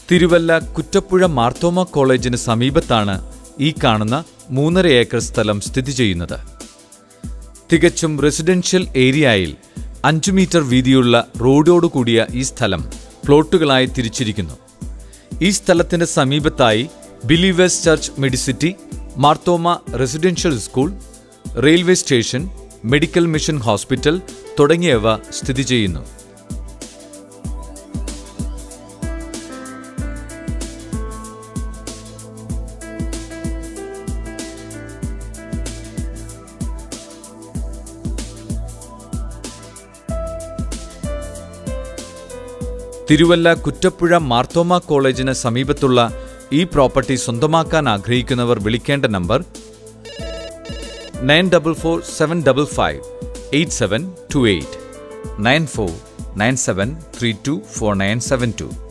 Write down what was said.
തിരുവല്ല കുറ്റപ്പുഴ മാർത്തോമ കോളേജിന് സമീപത്താണ് ഈ കാണുന്ന മൂന്നര ഏക്കർ സ്ഥലം സ്ഥിതി ചെയ്യുന്നത് തികച്ചും റെസിഡൻഷ്യൽ ഏരിയയിൽ അഞ്ചു മീറ്റർ വീതിയുള്ള റോഡോടു കൂടിയ ഈ സ്ഥലം പ്ലോട്ടുകളായി തിരിച്ചിരിക്കുന്നു ഈ സ്ഥലത്തിന് സമീപത്തായി Believers Church Medicity Marthoma Residential School railway station medical mission hospital തുടങ്ങിയവ സ്ഥിതി ചെയ്യുന്നു തിരുവല്ല കുറ്റപ്പുഴ മാർത്തോമ കോളേജിന് സമീപത്തുള്ള ഈ പ്രോപ്പർട്ടി സ്വന്തമാക്കാൻ ആഗ്രഹിക്കുന്നവർ വിളിക്കേണ്ട number nine double four seven double five eight seven two eight nine four nine seven three two four nine seven to